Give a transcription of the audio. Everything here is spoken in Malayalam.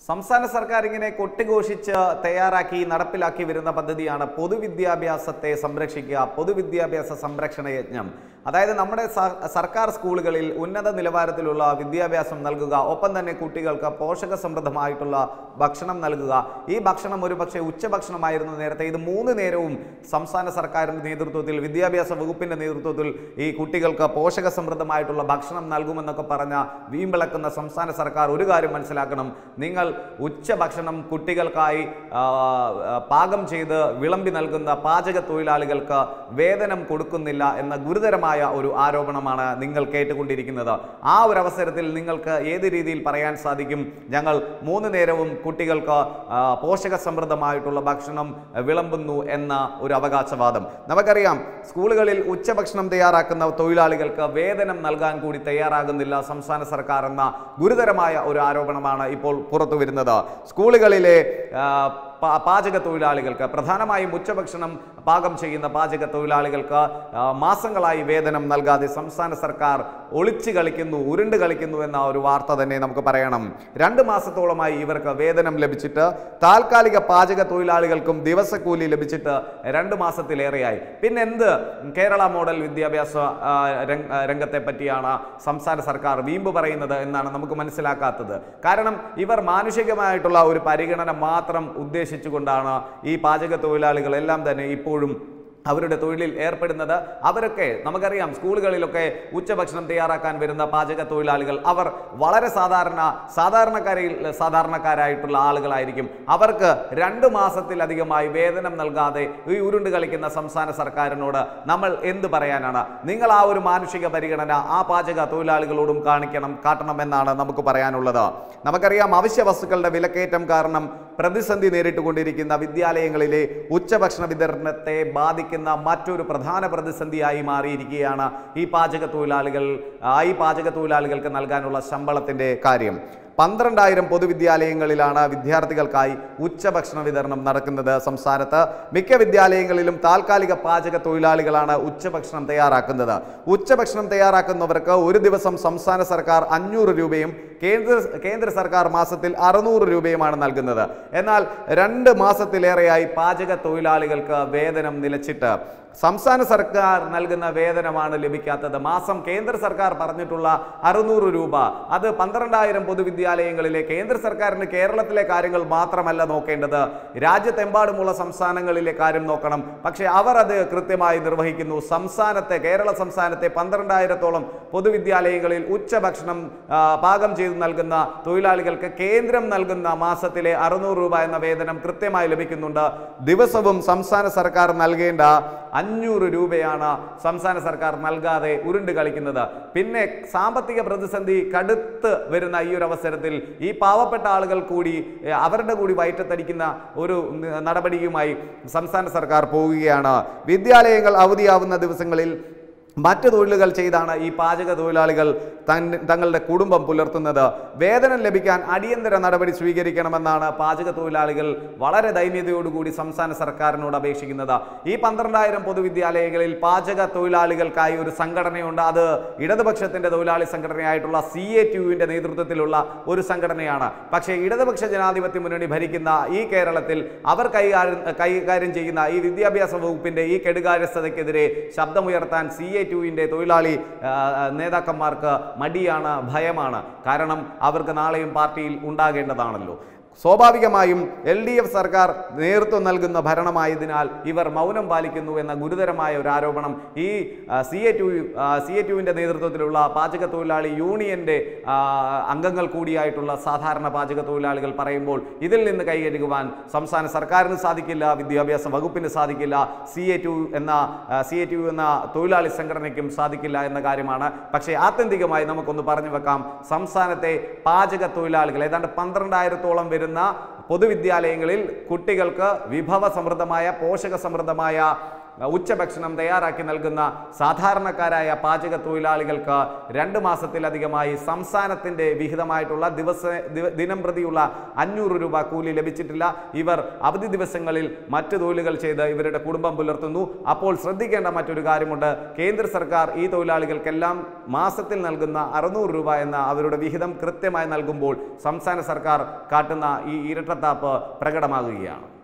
സംസ്ഥാന സർക്കാർ ഇങ്ങനെ കൊട്ടിഘോഷിച്ച് തയ്യാറാക്കി നടപ്പിലാക്കി വരുന്ന പദ്ധതിയാണ് പൊതുവിദ്യാഭ്യാസത്തെ സംരക്ഷിക്കുക പൊതുവിദ്യാഭ്യാസ സംരക്ഷണ യജ്ഞം അതായത് നമ്മുടെ സ- സർക്കാർ സ്കൂളുകളിൽ ഉന്നത നിലവാരത്തിലുള്ള വിദ്യാഭ്യാസം നൽകുക ഒപ്പം തന്നെ കുട്ടികൾക്ക് പോഷക സമൃദ്ധമായിട്ടുള്ള ഭക്ഷണം നൽകുക ഈ ഭക്ഷണം ഒരു പക്ഷേ ഉച്ചഭക്ഷണമായിരുന്നു നേരത്തെ ഇത് മൂന്ന് നേരവും സംസ്ഥാന സർക്കാരിൻ്റെ നേതൃത്വത്തിൽ വിദ്യാഭ്യാസ വകുപ്പിൻ്റെ നേതൃത്വത്തിൽ ഈ കുട്ടികൾക്ക് പോഷക സമൃദ്ധമായിട്ടുള്ള ഭക്ഷണം നൽകുമെന്നൊക്കെ പറഞ്ഞ വീമ്പിളക്കുന്ന സംസ്ഥാന സർക്കാർ ഒരു കാര്യം മനസ്സിലാക്കണം നിങ്ങൾ ഉച്ചഭക്ഷണം കുട്ടികൾക്കായി ആ, ആ, പാകം ചെയ്ത് വിളമ്പി നൽകുന്ന പാചക തൊഴിലാളികൾക്ക് വേതനം കൊടുക്കുന്നില്ല എന്ന ഗുരുതരമായ ഒരു ആരോപണമാണ് നിങ്ങൾ കേട്ടുകൊണ്ടിരിക്കുന്നത് ആ ഒരു അവസരത്തിൽ നിങ്ങൾക്ക് ഏത് രീതിയിൽ പറയാൻ സാധിക്കും ഞങ്ങൾ മൂന്ന് നേരവും കുട്ടികൾക്ക് ആ, പോഷക സമൃദ്ധമായിട്ടുള്ള ഭക്ഷണം വിളമ്പുന്നു എന്ന ഒരു അവകാശവാദം നമുക്കറിയാം സ്കൂളുകളിൽ ഉച്ചഭക്ഷണം തയ്യാറാക്കുന്ന തൊഴിലാളികൾക്ക് വേതനം നൽകാൻ കൂടി തയ്യാറാകുന്നില്ല സംസ്ഥാന സർക്കാർ എന്ന ഗുരുതരമായ ഒരു ആരോപണമാണ് ഇപ്പോൾ പുറത്തു വരുന്നത് സ്കൂളുകളിലെ ആ, പാ- പാചക തൊഴിലാളികൾക്ക് പ്രധാനമായും ഉച്ചഭക്ഷണം പാകം ചെയ്യുന്ന പാചക തൊഴിലാളികൾക്ക് ആ, മാസങ്ങളായി വേതനം നൽകാതെ സംസ്ഥാന സർക്കാർ ഒളിച്ചു കളിക്കുന്നു ഉരുണ്ട് കളിക്കുന്നു എന്ന ഒരു വാർത്ത തന്നെ നമുക്ക് പറയണം രണ്ട് മാസത്തോളമായി ഇവർക്ക് വേതനം ലഭിച്ചിട്ട് താൽക്കാലിക പാചക തൊഴിലാളികൾക്കും ദിവസക്കൂലി ലഭിച്ചിട്ട് രണ്ട് മാസത്തിലേറെയായി പിന്നെ എന്ത് കേരള മോഡൽ വിദ്യാഭ്യാസ ആ, രംഗ- ആ, രംഗത്തെ പറ്റിയാണ് സംസ്ഥാന സർക്കാർ വീമ്പ് പറയുന്നത് എന്നാണ് നമുക്ക് മനസ്സിലാക്കാത്തത് കാരണം ഇവർ മാനുഷികമായിട്ടുള്ള ഒരു പരിഗണന മാത്രം ഉദ്ദേശിച്ചുകൊണ്ടാണ് ഈ പാചക തൊഴിലാളികളെല്ലാം തന്നെ ഇപ്പോഴും അവരുടെ തൊഴിലിൽ ഏർപ്പെടുന്നത് അവരൊക്കെ നമുക്കറിയാം സ്കൂളുകളിലൊക്കെ ഉച്ചഭക്ഷണം തയ്യാറാക്കാൻ വരുന്ന പാചക തൊഴിലാളികൾ അവർ വളരെ സാധാരണ സാധാരണക്കാരിൽ സാധാരണക്കാരായിട്ടുള്ള ആളുകളായിരിക്കും അവർക്ക് രണ്ട് മാസത്തിലധികമായി വേതനം നൽകാതെ ഈ ഉരുണ്ട് കളിക്കുന്ന സംസ്ഥാന സർക്കാരിനോട് നമ്മൾ എന്ത് പറയാനാണ് നിങ്ങൾ ആ ഒരു മാനുഷിക പരിഗണന ആ പാചക തൊഴിലാളികളോടും കാണിക്കണം കാട്ടണമെന്നാണ് നമുക്ക് പറയാനുള്ളത് നമുക്കറിയാം അവശ്യ വസ്തുക്കളുടെ വിലക്കയറ്റം കാരണം പ്രതിസന്ധി നേരിട്ടുകൊണ്ടിരിക്കുന്ന വിദ്യാലയങ്ങളിലെ ഉച്ചഭക്ഷണ വിതരണത്തെ ബാധിക്കുന്ന മറ്റൊരു പ്രധാന പ്രതിസന്ധിയായി മാറിയിരിക്കുകയാണ് ഈ പാചക തൊഴിലാളികൾ ആ, ഈ പാചക തൊഴിലാളികൾക്ക് നൽകാനുള്ള ശമ്പളത്തിന്റെ കാര്യം പന്ത്രണ്ടായിരം പൊതുവിദ്യാലയങ്ങളിലാണ് വിദ്യാർത്ഥികൾക്കായി ഉച്ചഭക്ഷണ വിതരണം നടക്കുന്നത് സംസ്ഥാനത്ത് മിക്ക വിദ്യാലയങ്ങളിലും താൽക്കാലിക പാചക തൊഴിലാളികളാണ് ഉച്ചഭക്ഷണം തയ്യാറാക്കുന്നത് ഉച്ചഭക്ഷണം തയ്യാറാക്കുന്നവർക്ക് ഒരു ദിവസം സംസ്ഥാന സർക്കാർ അഞ്ഞൂറ് രൂപയും കേന്ദ്ര കേന്ദ്ര സർക്കാർ മാസത്തിൽ അറുന്നൂറ് രൂപയുമാണ് നൽകുന്നത് എന്നാൽ രണ്ട് മാസത്തിലേറെയായി പാചക തൊഴിലാളികൾക്ക് വേതനം നിലച്ചിട്ട് സംസ്ഥാന സർക്കാർ നൽകുന്ന വേതനമാണ് ലഭിക്കാത്തത് മാസം കേന്ദ്ര സർക്കാർ പറഞ്ഞിട്ടുള്ള അറുന്നൂറ് രൂപ അത് പന്ത്രണ്ടായിരം പൊതുവിദ്യാലയങ്ങളിലെ കേന്ദ്ര സർക്കാരിന് കേരളത്തിലെ കാര്യങ്ങൾ മാത്രമല്ല നോക്കേണ്ടത് രാജ്യത്തെമ്പാടുമുള്ള സംസ്ഥാനങ്ങളിലെ കാര്യം നോക്കണം പക്ഷേ അവർ അത് കൃത്യമായി നിർവഹിക്കുന്നു സംസ്ഥാനത്തെ കേരള സംസ്ഥാനത്തെ പന്ത്രണ്ടായിരത്തോളം പൊതുവിദ്യാലയങ്ങളിൽ ഉച്ചഭക്ഷണം ആ, പാകം ചെയ്ത് നൽകുന്ന തൊഴിലാളികൾക്ക് കേന്ദ്രം നൽകുന്ന മാസത്തിലെ അറുന്നൂറ് രൂപ എന്ന വേതനം കൃത്യമായി ലഭിക്കുന്നുണ്ട് ദിവസവും സംസ്ഥാന സർക്കാർ നൽകേണ്ട അഞ്ഞൂറ് രൂപയാണ് സംസ്ഥാന സർക്കാർ നൽകാതെ ഉരുണ്ട് കളിക്കുന്നത് പിന്നെ സാമ്പത്തിക പ്രതിസന്ധി കടുത്ത് വരുന്ന ഈ ഒരു അവസരത്തിൽ ഈ പാവപ്പെട്ട ആളുകൾ കൂടി ഏ, അവരുടെ കൂടി വയറ്റത്തടിക്കുന്ന ഒരു ന- നടപടിയുമായി സംസ്ഥാന സർക്കാർ പോവുകയാണ് വിദ്യാലയങ്ങൾ അവധിയാവുന്ന ദിവസങ്ങളിൽ മറ്റ് തൊഴിലുകൾ ചെയ്താണ് ഈ പാചക തൊഴിലാളികൾ തൻ തങ്ങളുടെ കുടുംബം പുലർത്തുന്നത് വേതനം ലഭിക്കാൻ അടിയന്തര നടപടി സ്വീകരിക്കണമെന്നാണ് പാചക തൊഴിലാളികൾ വളരെ ദൈന്യതയോടുകൂടി സംസ്ഥാന സർക്കാരിനോട് അപേക്ഷിക്കുന്നത് ഈ പന്ത്രണ്ടായിരം പൊതുവിദ്യാലയങ്ങളിൽ പാചക തൊഴിലാളികൾക്കായി ഒരു സംഘടനയുണ്ട് അത് ഇടതുപക്ഷത്തിന്റെ തൊഴിലാളി സംഘടനയായിട്ടുള്ള സി എ ടിയുവിന്റെ നേതൃത്വത്തിലുള്ള ഒരു സംഘടനയാണ് പക്ഷേ ഇടതുപക്ഷ ജനാധിപത്യ മുന്നണി ഭരിക്കുന്ന ഈ കേരളത്തിൽ അവർ കൈകാര്യം കൈകാര്യം ചെയ്യുന്ന ഈ വിദ്യാഭ്യാസ വകുപ്പിന്റെ ഈ കെടുകാര്യസ്ഥതയ്ക്കെതിരെ ശബ്ദമുയർത്താൻ സി എ ടുവിൻ്റെ തൊഴിലാളി ആ, ആ, നേതാക്കന്മാർക്ക് മടിയാണ് ഭയമാണ് കാരണം അവർക്ക് നാളെയും പാർട്ടിയിൽ ഉണ്ടാകേണ്ടതാണല്ലോ സ്വാഭാവികമായും എൽ ഡി എഫ് സർക്കാർ നേതൃത്വം നൽകുന്ന ഭരണമായതിനാൽ ഇവർ മൗനം പാലിക്കുന്നു എന്ന ഗുരുതരമായ ഒരു ആരോപണം ഈ C A two C A ടുവിൻ്റെ നേതൃത്വത്തിലുള്ള പാചക തൊഴിലാളി യൂണിയൻ്റെ ആ, അംഗങ്ങൾ കൂടിയായിട്ടുള്ള സാധാരണ പാചക തൊഴിലാളികൾ പറയുമ്പോൾ ഇതിൽ നിന്ന് കൈകഴുകുവാൻ സംസ്ഥാന സർക്കാരിന് സാധിക്കില്ല വിദ്യാഭ്യാസ വകുപ്പിന് സാധിക്കില്ല സി എ ടു എന്ന സി എ ടു എന്ന തൊഴിലാളി സംഘടനയ്ക്കും സാധിക്കില്ല എന്ന കാര്യമാണ് പക്ഷേ ആത്യന്തികമായി നമുക്കൊന്ന് പറഞ്ഞു വെക്കാം സംസ്ഥാനത്തെ പാചക തൊഴിലാളികൾ ഏതാണ്ട് പന്ത്രണ്ടായിരത്തോളം വരുന്ന പൊതുവിദ്യാലയങ്ങളിൽ കുട്ടികൾക്ക് വിഭവ സമൃദ്ധമായ പോഷക സമൃദ്ധമായ ഉച്ചഭക്ഷണം തയ്യാറാക്കി നൽകുന്ന സാധാരണക്കാരായ പാചക തൊഴിലാളികൾക്ക് രണ്ട് മാസത്തിലധികമായി സംസ്ഥാനത്തിന്റെ വിഹിതമായിട്ടുള്ള ദിവസ ദിവ- ദിനം പ്രതിയുള്ള അഞ്ഞൂറ് രൂപ കൂലി ലഭിച്ചിട്ടില്ല ഇവർ അവധി ദിവസങ്ങളിൽ മറ്റ് തൊഴിലുകൾ ചെയ്ത് ഇവരുടെ കുടുംബം പുലർത്തുന്നു അപ്പോൾ ശ്രദ്ധിക്കേണ്ട മറ്റൊരു കാര്യമുണ്ട് കേന്ദ്ര സർക്കാർ ഈ തൊഴിലാളികൾക്കെല്ലാം മാസത്തിൽ നൽകുന്ന അറുന്നൂറ് രൂപ എന്ന അവരുടെ വിഹിതം കൃത്യമായി നൽകുമ്പോൾ സംസ്ഥാന സർക്കാർ കാട്ടുന്ന ഈ ഇരട്ടത്താപ്പ് പ്രകടമാകുകയാണ്